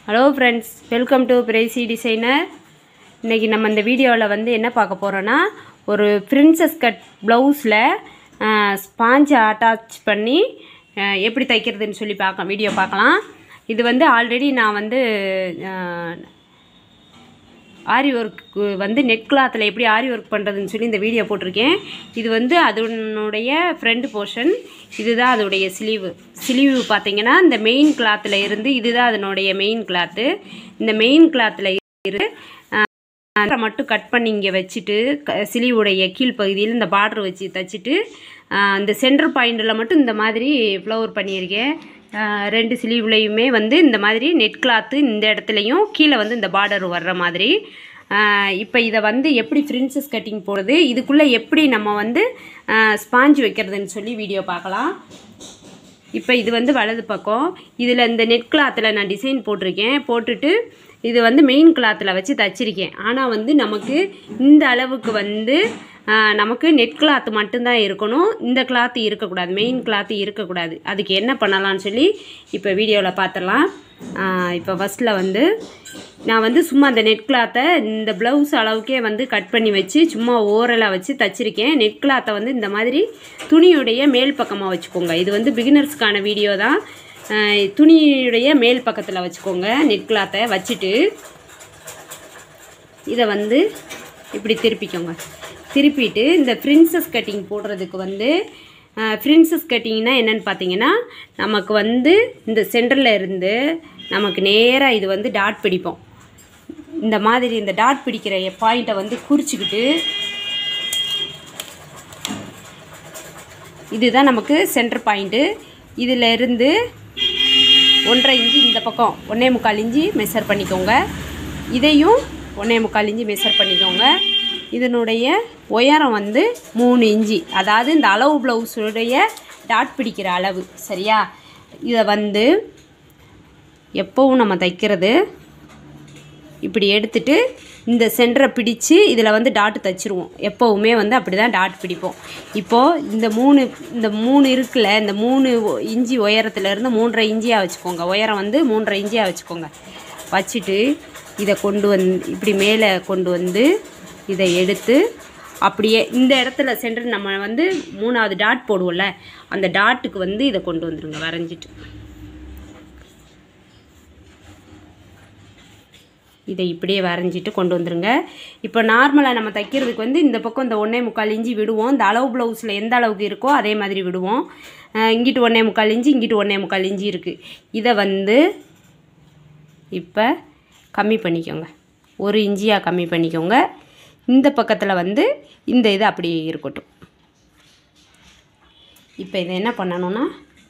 hello friends welcome to pricey designer இன்றைக்கி நம்ம இந்த வீடியோவில் வந்து என்ன பார்க்க போகிறோன்னா ஒரு பிரின்சஸ் கட் ப்ளவுஸில் ஸ்பாஞ்சை அட்டாச் பண்ணி அஹ், எப்படி தைக்கிறதுன்னு சொல்லி பார்க்க வீடியோ பார்க்கலாம் இது வந்து ஆல்ரெடி நான் வந்து அஹ், ஆரி ஒர்க்கு வந்து நெட் கிளாத்தில் எப்படி ஆரி ஒர்க் பண்ணுறதுன்னு சொல்லி இந்த வீடியோ போட்டிருக்கேன் இது வந்து அதனுடைய ஃப்ரண்ட் போர்ஷன் இதுதான் அதோடைய ஸ்லீவு ஸ்லீவ் பார்த்தீங்கன்னா இந்த மெயின் கிளாத்தில் இருந்து இதுதான் அதனுடைய மெயின் கிளாத்து இந்த மெயின் கிளாத்தில் இருந்து அதை மட்டும் கட் பண்ணி இங்கே வச்சுட்டு க சிலிவுடைய கீழ்ப்பகுதியில் இந்த பார்டர் வச்சு தைச்சிட்டு ஆஹ், இந்த சென்டர் பாயிண்டில் மட்டும் இந்த மாதிரி ஃப்ளவர் பண்ணியிருக்கேன் ஆஹ், ரெண்டு சிலிவ்லையுமே வந்து இந்த மாதிரி நெட் கிளாத்து இந்த இடத்துலையும் கீழே வந்து இந்த பார்டர் வர்ற மாதிரி இப்போ இதை வந்து எப்படி ஃப்ரின்சஸ் கட்டிங் போடுறது இதுக்குள்ளே எப்படி நம்ம வந்து ஸ்பாஞ்ச் வைக்கிறதுன்னு சொல்லி வீடியோ பார்க்கலாம் இப்போ இது வந்து வலது பக்கம் இதில் இந்த நெட் கிளாத்தில் நான் டிசைன் போட்டிருக்கேன் போட்டுட்டு இது வந்து மெயின் கிளாத்தில் வச்சு தச்சிருக்கேன் ஆனால் வந்து நமக்கு இந்த அளவுக்கு வந்து ஆ, நமக்கு நெட் கிளாத் மட்டும்தான் இருக்கணும் இந்த கிளாத்து இருக்கக்கூடாது மெயின் கிளாத்து இருக்கக்கூடாது அதுக்கு என்ன பண்ணலாம்னு சொல்லி இப்போ வீடியோவில் பார்த்துடலாம் இப்போ ஃபஸ்ட்டில் வந்து நான் வந்து சும்மா அந்த நெட் கிளாத்தை இந்த ப்ளவுஸ் அளவுக்கே வந்து கட் பண்ணி வச்சு சும்மா ஓரலாக வச்சு தச்சிருக்கேன் நெட் கிளாத்தை வந்து இந்த மாதிரி துணியுடைய மேல் பக்கமாக வச்சுக்கோங்க இது வந்து பிகினர்ஸ்க்கான வீடியோ தான் அஹ் துணியுடைய மேல் பக்கத்தில் வச்சுக்கோங்க நெட் கிளாத்தை வச்சுட்டு இதை வந்து இப்படி திருப்பிக்கோங்க திருப்பிட்டு இந்த பிரின்சஸ் கட்டிங் போடுறதுக்கு வந்து பிரின்சஸ் கட்டிங்னா என்னன்னு பார்த்தீங்கன்னா நமக்கு வந்து இந்த சென்டரில் இருந்து நமக்கு நேராக இது வந்து டாட் பிடிப்போம் இந்த மாதிரி இந்த டாட் பிடிக்கிற பாயிண்ட்டை வந்து குறிச்சிக்கிட்டு இதுதான் நமக்கு சென்டர் பாயிண்ட்டு இதில் இருந்து ஒன்றரை இன்ச்சு இந்த பக்கம் ஒன்றே முக்கால் இன்ச்சு மெஷர் பண்ணிக்கோங்க இதையும் ஒன்றே முக்கால் இன்ச்சு மெஷர் பண்ணிக்கோங்க இதனுடைய உயரம் வந்து மூணு இன்ச்சு அதாவது இந்த அளவு ப்ளவுஸுடைய டாட் பிடிக்கிற அளவு சரியா இதை வந்து எப்போவும் நம்ம தைக்கிறது இப்படி எடுத்துட்டு இந்த சென்டரை பிடிச்சு இதில் வந்து டாட் தைச்சிருவோம் எப்போவுமே வந்து அப்படி தான் டாட் பிடிப்போம் இப்போது இந்த மூணு இந்த மூணு இருக்குல்ல இந்த மூணு ஒ- இஞ்சி உயரத்துலேருந்து மூன்றரை இஞ்சியாக வச்சுக்கோங்க உயரம் வந்து மூன்றரை இஞ்சியாக வச்சுக்கோங்க வச்சுட்டு இதை கொண்டு வந்து இப்படி மேலே கொண்டு வந்து இதை எடுத்து அப்படியே இந்த இடத்துல சென்டர் நம்ம வந்து மூணாவது டாட் போடுவோம்ல அந்த டாட்டுக்கு வந்து இதை கொண்டு வந்துருங்க வரைஞ்சிட்டு இதை இப்படியே வரைஞ்சிட்டு கொண்டு வந்துருங்க இப்போ நார்மலாக நம்ம தைக்கிறதுக்கு வந்து இந்த பக்கம் இந்த ஒன்றே முக்கால் இஞ்சி விடுவோம் இந்த அளவு ப்ளவுஸில் எந்த அளவுக்கு இருக்கோ அதே மாதிரி விடுவோம் அஹ் இங்கிட்டு ஒன்றே முக்கால் இஞ்சி இங்கிட்டு ஒன்றே முக்கால் இஞ்சி இருக்குது இதை வந்து இப்போ கம்மி பண்ணிக்கோங்க ஒரு இஞ்சியாக கம்மி பண்ணிக்கோங்க இந்த பக்கத்தில் வந்து இந்த இது அப்படியே இருக்கட்டும் இப்போ இதை என்ன பண்ணணும்னா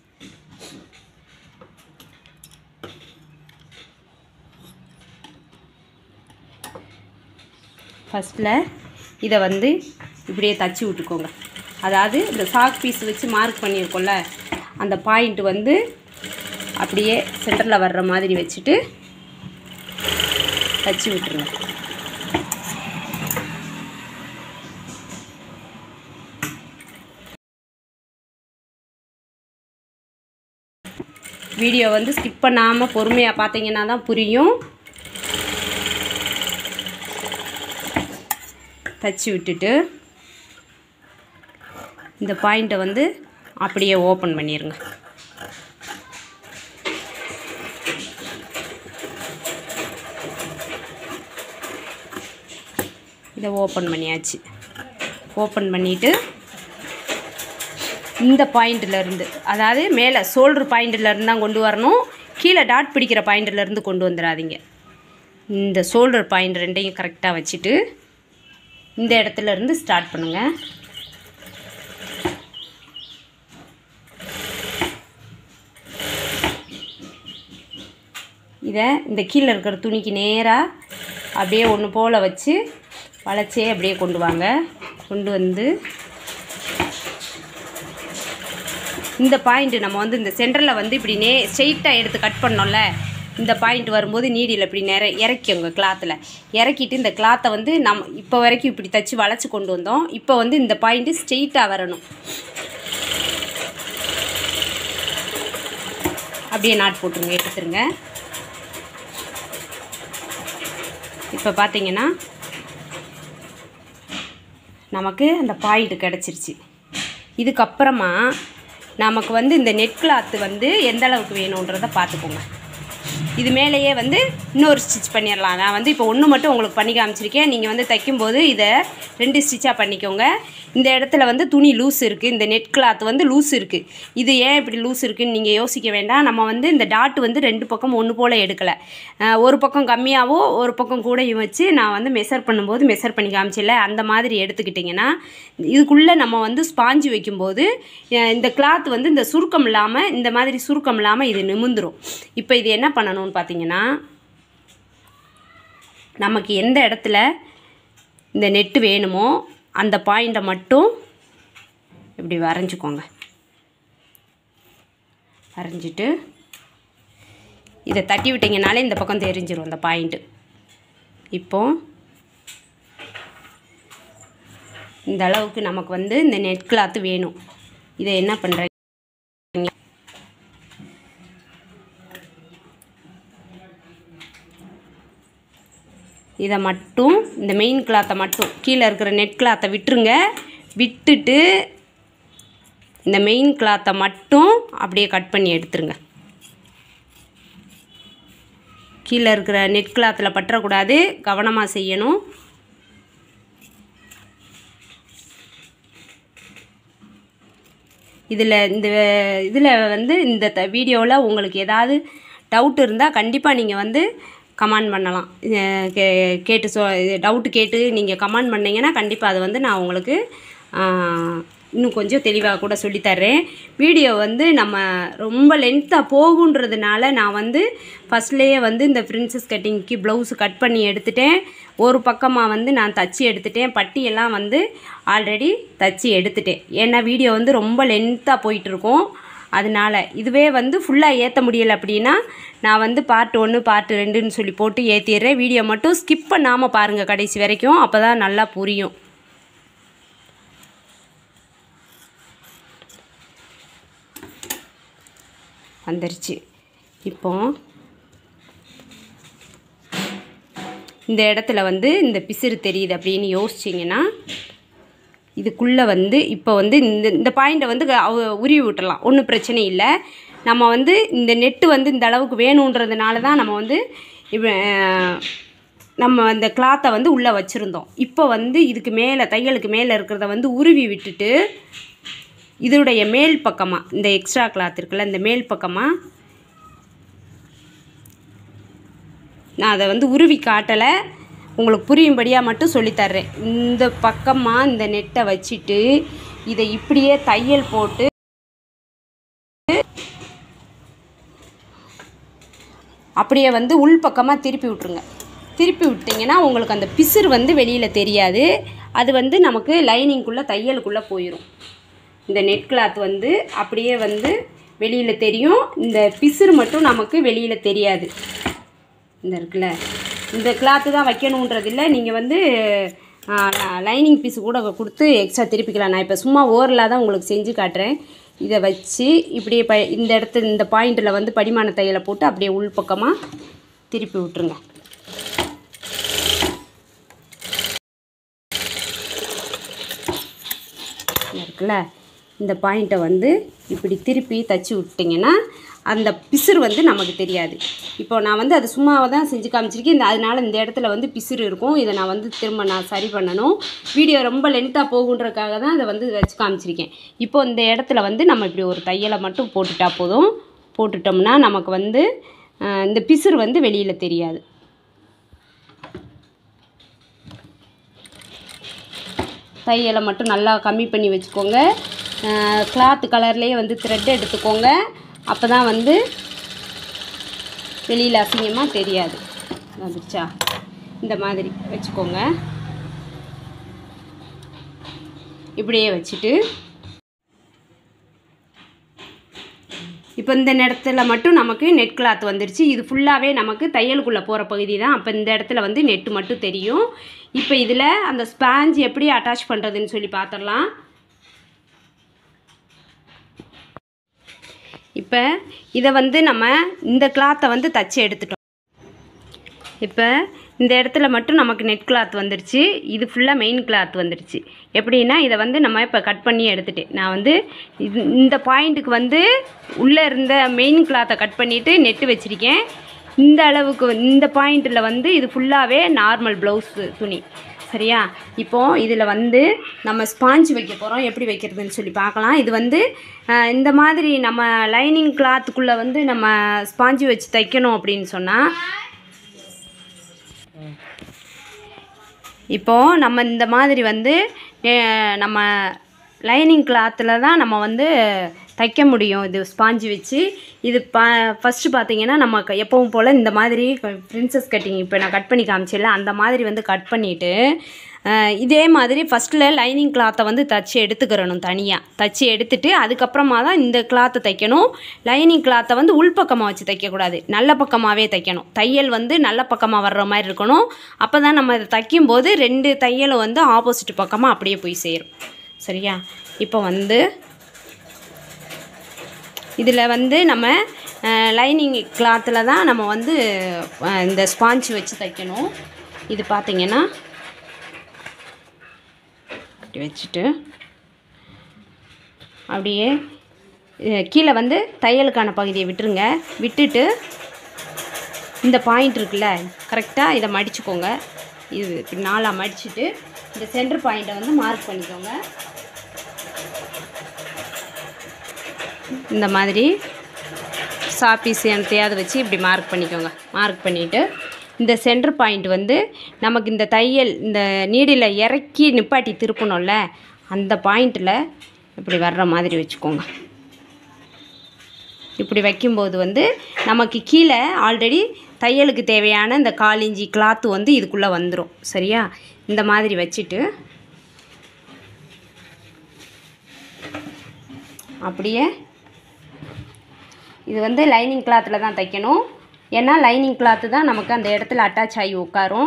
ஃபஸ்ட்டில் இதை வந்து இப்படியே தச்சு விட்டுக்கோங்க அதாவது இந்த சாக் பீஸ் வச்சு மார்க் பண்ணியிருக்கோம்ல அந்த பாயிண்ட் வந்து அப்படியே சென்டரில் வர்ற மாதிரி வச்சுட்டு தச்சு விட்டுருங்க வீடியோ வந்து ஸ்கிப் பண்ணாமல் பொறுமையாக பார்த்தீங்கன்னா தான் புரியும் தச்சு விட்டுட்டு இந்த பாயிண்ட்டை வந்து அப்படியே ஓப்பன் பண்ணிடுங்க இதை ஓப்பன் பண்ணியாச்சு ஓப்பன் பண்ணிவிட்டு இந்த பாயிண்ட்டில் இருந்து அதாவது மேலே ஷோல்டர் பாயிண்ட்டில் இருந்து தான் கொண்டு வரணும் கீழே டாட் பிடிக்கிற பாயிண்ட்டில் இருந்து கொண்டு வந்துடாதீங்க இந்த ஷோல்டர் பாயிண்ட் ரெண்டையும் கரெக்டாக வச்சுட்டு இந்த இடத்துல இருந்து ஸ்டார்ட் பண்ணுங்க இதை இந்த கீழே இருக்கிற துணிக்கு நேராக அப்படியே ஒன்று போல் வச்சு வளைச்சே அப்படியே கொண்டு வாங்க கொண்டு வந்து இந்த பாயிண்ட் நம்ம வந்து இந்த சென்டரில் வந்து இப்படி நே ஸ்ட்ரெயிட்டாக எடுத்து கட் பண்ணோம்ல இந்த பாயிண்ட் வரும்போது நீடியில் இப்படி நேர இறக்கிங்க கிளாத்தில் இறக்கிட்டு இந்த கிளாத்தை வந்து நம்ம இப்போ வரைக்கும் இப்படி தச்சு வளைச்சி கொண்டு வந்தோம் இப்போ வந்து இந்த பாயிண்ட்டு ஸ்ட்ரெயிட்டாக வரணும் அப்படியே நாட் போட்டுருங்க எடுத்துருங்க இப்போ பார்த்தீங்கன்னா நமக்கு அந்த பாயிண்ட் கிடச்சிருச்சு இதுக்கப்புறமா நமக்கு வந்து இந்த நெட் கிளாத்து வந்து எந்த அளவுக்கு வேணுன்றதை பார்த்துக்கோங்க இது மேலேயே வந்து இன்னொரு ஸ்டிச் பண்ணிடலாம் நான் வந்து இப்போ ஒன்று மட்டும் உங்களுக்கு பண்ணி காமிச்சிருக்கேன் நீங்கள் வந்து தைக்கும்போது இதை ரெண்டு ஸ்டிச்சாக பண்ணிக்கோங்க இந்த இடத்துல வந்து துணி லூஸ் இருக்குது இந்த நெட் கிளாத் வந்து லூஸ் இருக்குது இது ஏன் இப்படி லூஸ் இருக்குன்னு நீங்கள் யோசிக்க வேண்டாம் நம்ம வந்து இந்த டாட் வந்து ரெண்டு பக்கம் ஒன்று போல் எடுக்கலை அஹ் ஒரு பக்கம் கம்மியாகவோ ஒரு பக்கம் கூடயும் வச்சு நான் வந்து மெஷர் பண்ணும்போது மெஷர் பண்ணி காமிச்சில்ல அந்த மாதிரி எடுத்துக்கிட்டிங்கன்னா இதுக்குள்ளே நம்ம வந்து ஸ்பாஞ்சு வைக்கும்போது அஹ் இந்த கிளாத் வந்து இந்த சுருக்கம் இல்லாமல் இந்த மாதிரி சுருக்கம் இல்லாமல் இது நிமிந்துரும் இப்போ இது என்ன பண்ணணும்னு பார்த்தீங்கன்னா நமக்கு எந்த இடத்துல இந்த நெட்டு வேணுமோ அந்த பாயிண்ட்டை மட்டும் இப்படி வரைஞ்சிக்கோங்க வரைஞ்சிட்டு இதை தட்டி விட்டிங்கனாலே இந்த பக்கம் தெரிஞ்சிரும் அந்த பாயிண்ட்டு இப்போ இந்த அளவுக்கு நமக்கு வந்து இந்த நெட் கிளாத்து வேணும் இதை என்ன பண்ணுற இதை மட்டும் இந்த மெயின் கிளாத்தை மட்டும் கீழே இருக்கிற நெட் கிளாத்தை விட்டுருங்க விட்டுட்டு இந்த மெயின் கிளாத்தை மட்டும் அப்படியே கட் பண்ணி எடுத்துருங்க கீழே இருக்கிற நெட் கிளாத்தில் பற்றக்கூடாது கவனமாக செய்யணும் இதில் இந்த இதில் வந்து இந்த த வீடியோவில் உங்களுக்கு ஏதாவது டவுட் இருந்தால் கண்டிப்பாக நீங்கள் வந்து கமெண்ட் பண்ணலாம் அஹ் கே கேட்டு சொ டவுட்டு கேட்டு நீங்கள் கமெண்ட் பண்ணீங்கன்னா கண்டிப்பாக அதை வந்து நான் உங்களுக்கு ஆஹ், இன்னும் கொஞ்சம் தெளிவாக கூட சொல்லித்தர்றேன் வீடியோ வந்து நம்ம ரொம்ப லென்த்தாக போகுன்றதுனால நான் வந்து ஃபஸ்ட்லேயே வந்து இந்த பிரின்சஸ் கட்டிங்க்கு ப்ளவுஸ் கட் பண்ணி எடுத்துட்டேன் ஒரு பக்கமாக வந்து நான் தச்சு எடுத்துட்டேன் பட்டியெல்லாம் வந்து ஆல்ரெடி தச்சு எடுத்துட்டேன் ஏன்னா வீடியோ வந்து ரொம்ப லென்த்தாக போயிட்டுருக்கோம் அதனால இதுவே வந்து ஃபுல்லாக ஏற்ற முடியலை அப்படின்னா நான் வந்து பார்ட் ஒன்று பார்ட் ரெண்டுன்னு சொல்லி போட்டு ஏற்றிடுறேன் வீடியோ மட்டும் ஸ்கிப் பண்ணாமல் பாருங்கள் கடைசி வரைக்கும் அப்போ தான் நல்லா புரியும் வந்துருச்சு இப்போ இந்த இடத்துல வந்து இந்த பிசிறு தெரியுது அப்படின்னு யோசிச்சிங்கன்னா இதுக்குள்ளே வந்து இப்போ வந்து இந்த இந்த பாயிண்ட்டை வந்து க- அவ- உருவி விட்டுறலாம் ஒன்றும் பிரச்சனை இல்லை நம்ம வந்து இந்த நெட்டு வந்து இந்த அளவுக்கு வேணுன்றதுனால தான் நம்ம வந்து இவ நம்ம அந்த கிளாத்தை வந்து உள்ளே வச்சுருந்தோம் இப்போ வந்து இதுக்கு மேலே தையலுக்கு மேலே இருக்கிறத வந்து உருவி விட்டுட்டு இதோடைய மேல் பக்கமாக இந்த எக்ஸ்ட்ரா கிளாத் இருக்குல்ல இந்த மேல் பக்கமாக நான் அதை வந்து உருவி காட்டலை உங்களுக்கு புரியும்படியாக மட்டும் சொல்லித்தர்றேன் இந்த பக்கமாக இந்த நெட்டை வச்சுட்டு இதை இப்படியே தையல் போட்டு அப்படியே வந்து உள் பக்கமாக திருப்பி விட்ருங்க திருப்பி விட்டிங்கன்னா உங்களுக்கு அந்த பிசிறு வந்து வெளியில் தெரியாது அது வந்து நமக்கு லைனிங்குள்ளே தையலுக்குள்ளே போயிடும் இந்த நெட் கிளாத் வந்து அப்படியே வந்து வெளியில் தெரியும் இந்த பிசிறு மட்டும் நமக்கு வெளியில் தெரியாது இந்த இருக்குல்ல இந்த கிளாத்து தான் வைக்கணுன்றது இல்லை நீங்கள் வந்து லைனிங் பீஸ் கூட கொடுத்து எக்ஸ்ட்ரா திருப்பிக்கலாம் நான் இப்போ சும்மா ஓரலாக தான் உங்களுக்கு செஞ்சு காட்டுறேன் இதை வச்சு இப்படியே ப இந்த இடத்து இந்த பாயிண்டில் வந்து படிமான தையலை போட்டு அப்படியே உள் பக்கமாக திருப்பி விட்ருங்க இந்த இருக்குல்ல இந்த பாயிண்ட்டை வந்து இப்படி திருப்பி தச்சு விட்டிங்கன்னா அந்த பிசுறு வந்து நமக்கு தெரியாது இப்போ நான் வந்து அது சும்மாவை தான் செஞ்சு காமிச்சிருக்கேன் இந்த அதனால இந்த இடத்துல வந்து பிசுறு இருக்கும் இதை நான் வந்து திரும்ப நான் சரி பண்ணணும் வீடியோ ரொம்ப லென்த்தாக போகுன்றதுக்காக தான் இதை வந்து வச்சு காமிச்சிருக்கேன் இப்போ இந்த இடத்துல வந்து நம்ம இப்படி ஒரு தையலை மட்டும் போட்டுட்டா போதும் போட்டுட்டோம்னா நமக்கு வந்து அஹ், இந்த பிசுறு வந்து வெளியில் தெரியாது தையலை மட்டும் நல்லா கம்மி பண்ணி வச்சுக்கோங்க கிளாத் கலர்லேயே வந்து த்ரெட் எடுத்துக்கோங்க அப்போ தான் வந்து வெளியில் அசிங்கமாக தெரியாது வந்துச்சா இந்த மாதிரி வச்சுக்கோங்க இப்படியே வச்சுட்டு இப்போ இந்த இடத்துல மட்டும் நமக்கு நெட் கிளாத் வந்துருச்சு இது ஃபுல்லாகவே நமக்கு தையலுக்குள்ளே போகிற பகுதி தான் அப்போ இந்த இடத்துல வந்து நெட்டு மட்டும் தெரியும் இப்போ இதில் அந்த ஸ்பாஞ்ச் எப்படி அட்டாச் பண்ணுறதுன்னு சொல்லி பார்த்துடலாம் இப்போ இதை வந்து நம்ம இந்த கிளாத்தை வந்து தச்சு எடுத்துட்டோம் இப்போ இந்த இடத்துல மட்டும் நமக்கு நெட் கிளாத் வந்துருச்சு இது ஃபுல்லாக மெயின் கிளாத் வந்துருச்சு எப்படின்னா இதை வந்து நம்ம இப்போ கட் பண்ணி எடுத்துட்டேன் நான் வந்து இது இந்த பாயிண்ட்டுக்கு வந்து உள்ளே இருந்த மெயின் கிளாத்தை கட் பண்ணிவிட்டு நெட்டு வச்சுருக்கேன் இந்த அளவுக்கு வந்து- இந்த பாயிண்ட்டில் வந்து இது ஃபுல்லாகவே நார்மல் ப்ளவுஸ் துணி சரியா இப்போ இதில் வந்து நம்ம ஸ்பாஞ்ச் வைக்க போகிறோம் எப்படி வைக்கிறதுன்னு சொல்லி பார்க்கலாம் இது வந்து அஹ், இந்த மாதிரி நம்ம லைனிங் கிளாத்துக்குள்ளே வந்து நம்ம ஸ்பாஞ்சு வச்சு தைக்கணும் அப்படின்னு சொன்னால் இப்போது நம்ம இந்த மாதிரி வந்து அஹ், நம்ம லைனிங் கிளாத்தில் தான் நம்ம வந்து தைக்க முடியும் இது ஸ்பாஞ்சு வச்சு இது பா ஃபஸ்ட்டு பார்த்தீங்கன்னா நம்ம க- எப்பவும் போல் இந்த மாதிரி பிரின்சஸ் கட்டிங் இப்போ நான் கட் பண்ணி காமிச்சேன்ல அந்த மாதிரி வந்து கட் பண்ணிவிட்டு இதே மாதிரி ஃபஸ்ட்டில் லைனிங் கிளாத்தை வந்து தச்சு எடுத்துக்கிறணும் தனியாக தச்சு எடுத்துட்டு அதுக்கப்புறமா தான் இந்த கிளாத்தை தைக்கணும் லைனிங் கிளாத்தை வந்து உள்பக்கமாக வச்சு தைக்கக்கூடாது நல்ல பக்கமாகவே தைக்கணும் தையல் வந்து நல்ல பக்கமாக வர்ற மாதிரி இருக்கணும் அப்போ தான் நம்ம இதை தைக்கும்போது ரெண்டு தையலும் வந்து ஆப்போசிட் பக்கமாக அப்படியே போய் சேரும் சரியா இப்போ வந்து இதில் வந்து நம்ம லைனிங் கிளாத்தில் தான் நம்ம வந்து அஹ், இந்த ஸ்பாஞ்ச் வச்சு தைக்கணும் இது பார்த்தீங்கன்னா இப்படி வச்சுட்டு அப்படியே அஹ், கீழே வந்து தையலுக்கான பகுதியை விட்டுருங்க விட்டுட்டு இந்த பாயிண்ட் இருக்குல்ல கரெக்டாக இதை மடிச்சுக்கோங்க இது இப்படி நாலாக மடிச்சுட்டு இந்த சென்டர் பாயிண்ட்டை வந்து மார்க் பண்ணிக்கோங்க இந்த மாதிரி சாப்பீஸ் எனத்தையாவது வச்சு இப்படி மார்க் பண்ணிக்கோங்க மார்க் பண்ணிவிட்டு இந்த சென்டர் பாயிண்ட் வந்து நமக்கு இந்த தையல் இந்த நீடில் இறக்கி நிப்பாட்டி திருப்பணும்ல அந்த பாயிண்ட்டில் இப்படி வர்ற மாதிரி வச்சுக்கோங்க இப்படி வைக்கும்போது வந்து நமக்கு கீழே ஆல்ரெடி தையலுக்கு தேவையான இந்த கால் இஞ்சி கிளாத்து வந்து இதுக்குள்ளே வந்துடும் சரியா இந்த மாதிரி வச்சுட்டு அப்படியே இது வந்து லைனிங் கிளாத்தில் தான் தைக்கணும் ஏன்னா லைனிங் கிளாத்து தான் நமக்கு அந்த இடத்துல அட்டாச் ஆகி உட்காரும்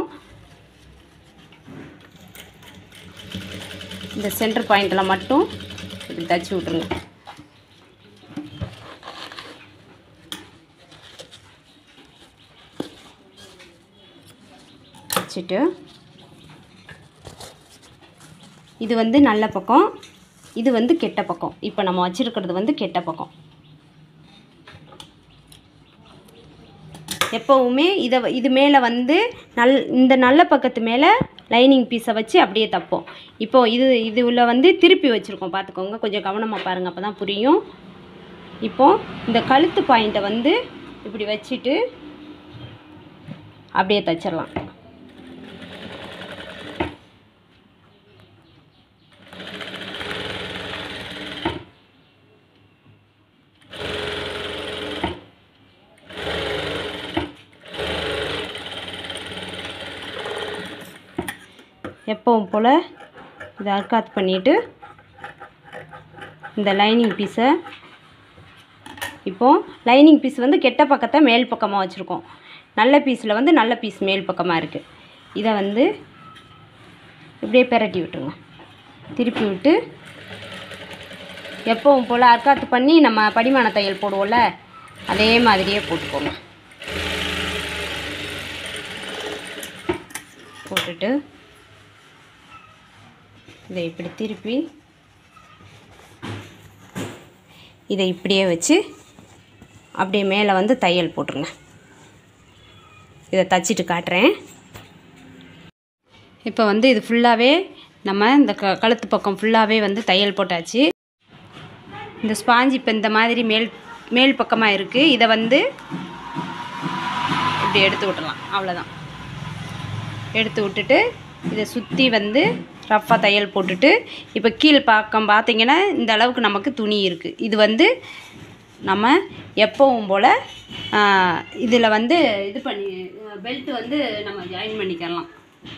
இந்த சென்டர் பாயிண்டில் மட்டும் இப்படி தச்சு விட்ருங்க வச்சுட்டு இது வந்து நல்ல பக்கம் இது வந்து கெட்ட பக்கம் இப்போ நம்ம வச்சுருக்கிறது வந்து கெட்ட பக்கம் எப்போவுமே இதை வ- இது மேலே வந்து நல் இந்த நல்ல பக்கத்து மேலே லைனிங் பீஸை வச்சு அப்படியே தப்போம் இப்போது இது இது உள்ள வந்து திருப்பி வச்சுருக்கோம் பார்த்துக்கோங்க கொஞ்சம் கவனமாக பாருங்கள் அப்போ தான் புரியும் இப்போது இந்த கழுத்து பாயிண்ட்டை வந்து இப்படி வச்சுட்டு அப்படியே தச்சிடலாம் எப்பவும் போல் இதை அர்க்காத் பண்ணிவிட்டு இந்த லைனிங் பீஸை இப்போது லைனிங் பீஸ் வந்து கெட்ட பக்கத்தை மேல் பக்கமாக வச்சுருக்கோம் நல்ல பீஸில் வந்து நல்ல பீஸ் மேல் பக்கமாக இருக்குது இதை வந்து இப்படியே பெரட்டி விட்டுருங்க திருப்பி விட்டு எப்பவும் போல் அர்க்காத்து பண்ணி நம்ம படிமான தையல் போடுவோம்ல அதே மாதிரியே போட்டுக்கோங்க போட்டுட்டு இதை இப்படி திருப்பி இதை இப்படியே வச்சு அப்படியே மேலே வந்து தையல் போட்டுருங்க இதை தச்சிட்டு காட்டுறேன் இப்போ வந்து இது ஃபுல்லாகவே நம்ம இந்த க கழுத்து பக்கம் ஃபுல்லாகவே வந்து தையல் போட்டாச்சு இந்த ஸ்பாஞ்ச் இப்போ இந்த மாதிரி மேல் மேல் பக்கமாக இருக்குது இதை வந்து இப்படி எடுத்து விட்டுறலாம் அவ்வளோதான் எடுத்து விட்டுட்டு இதை சுற்றி வந்து ரஃப்பாக தையல் போட்டுட்டு இப்போ கீழ் பக்கம் பார்த்தீங்கன்னா இந்த அளவுக்கு நமக்கு துணி இருக்குது இது வந்து நம்ம எப்பவும் போல் இதில் வந்து இது பண்ணி பெல்ட் வந்து நம்ம ஜாயின் பண்ணிக்கலாம்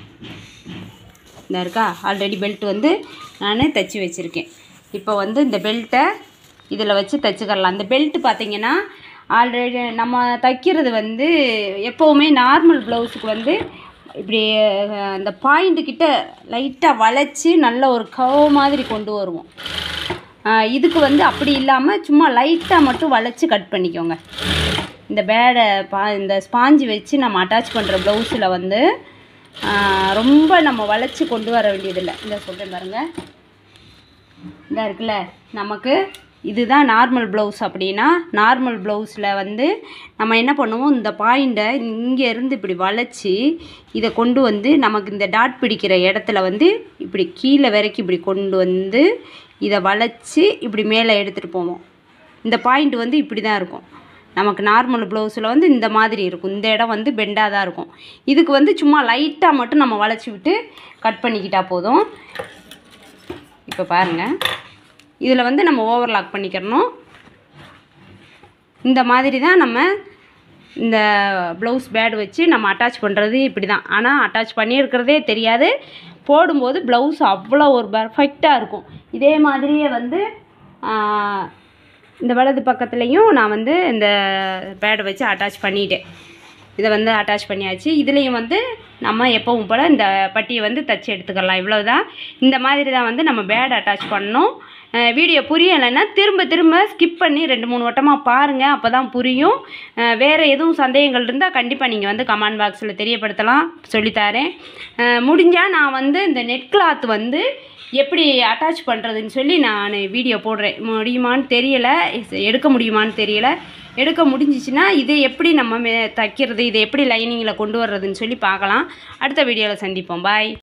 இந்த இருக்கா ஆல்ரெடி பெல்ட் வந்து நான் தைச்சி வச்சுருக்கேன் இப்போ வந்து இந்த பெல்ட்டை இதில் வச்சு தைச்சிக்கலாம் அந்த பெல்ட் பார்த்தீங்கன்னா ஆல்ரெடி நம்ம தைக்கிறது வந்து எப்போவுமே நார்மல் ப்ளவுஸுக்கு வந்து இப்படி அஹ், அந்த பாயிண்ட் கிட்ட லைட்டாக வளைச்சி நல்ல ஒரு கவ் மாதிரி கொண்டு வருவோம் ஆஹ், இதுக்கு வந்து அப்படி இல்லாமல் சும்மா லைட்டாக மட்டும் வளைச்சி கட் பண்ணிக்கோங்க இந்த பேடை பா இந்த ஸ்பாஞ்சு வச்சு நம்ம அட்டாச் பண்ணுற ப்ளவுஸில் வந்து ஆஹ், ரொம்ப நம்ம வளைச்சி கொண்டு வர வேண்டியதில்லை இந்த சொல்கிறேன் பாருங்கள் இந்த இருக்குல்ல நமக்கு இதுதான் நார்மல் ப்ளவுஸ் அப்படின்னா நார்மல் ப்ளவுஸில் வந்து நம்ம என்ன பண்ணுவோம் இந்த பாயிண்ட்டை இங்கேருந்து இப்படி வளைச்சி இதை கொண்டு வந்து நமக்கு இந்த டாட் பிடிக்கிற இடத்துல வந்து இப்படி கீழே வரைக்கும் இப்படி கொண்டு வந்து இதை வளைச்சி இப்படி மேலே எடுத்துகிட்டு போவோம் இந்த பாயிண்ட் வந்து இப்படி தான் இருக்கும் நமக்கு நார்மல் ப்ளவுஸில் வந்து இந்த மாதிரி இருக்கும் இந்த இடம் வந்து பெண்டாக தான் இருக்கும் இதுக்கு வந்து சும்மா லைட்டாக மட்டும் நம்ம வளைச்சி விட்டு கட் பண்ணிக்கிட்டா போதும் இப்போ பாருங்கள் இதில் வந்து நம்ம ஓவர்லாக் பண்ணிக்கிறணும் இந்த மாதிரி தான் நம்ம இந்த ப்ளவுஸ் பேட் வச்சு நம்ம அட்டாச் பண்ணுறது இப்படி தான் ஆனால் அட்டாச் பண்ணியிருக்கிறதே தெரியாது போடும்போது ப்ளவுஸ் அவ்வளோ ஒரு பர்ஃபெக்டாக இருக்கும் இதே மாதிரியே வந்து ஆஹ், இந்த வலது பக்கத்துலேயும் நான் வந்து இந்த பேடை வச்சு அட்டாச் பண்ணிட்டேன் இதை வந்து அட்டாச் பண்ணியாச்சு இதுலேயும் வந்து நம்ம எப்பவும் போல் இந்த பட்டியை வந்து தச்சு எடுத்துக்கலாம் இவ்வளவுதான் இந்த மாதிரி தான் வந்து நம்ம பேட் அட்டாச் பண்ணணும் அஹ் வீடியோ புரியலைன்னா திரும்ப திரும்ப ஸ்கிப் பண்ணி ரெண்டு மூணு வட்டமாக பாருங்கள் அப்போ தான் புரியும் அஹ் வேறு எதுவும் சந்தேகங்கள் இருந்தால் கண்டிப்பாக நீங்கள் வந்து கமெண்ட் பாக்ஸில் தெரியப்படுத்தலாம் சொல்லித்தரேன் முடிஞ்சால் நான் வந்து இந்த நெட் கிளாத் வந்து எப்படி அட்டாச் பண்ணுறதுன்னு சொல்லி நான் வீடியோ போடுறேன் முடியுமான்னு தெரியலை எடுக்க முடியுமான்னு தெரியல எடுக்க முடிஞ்சிச்சுன்னா இதை எப்படி நம்ம மே தைக்கிறது இதை எப்படி லைனிங்கில் கொண்டு வர்றதுன்னு சொல்லி பார்க்கலாம் அடுத்த வீடியோவில் சந்திப்போம் பாய்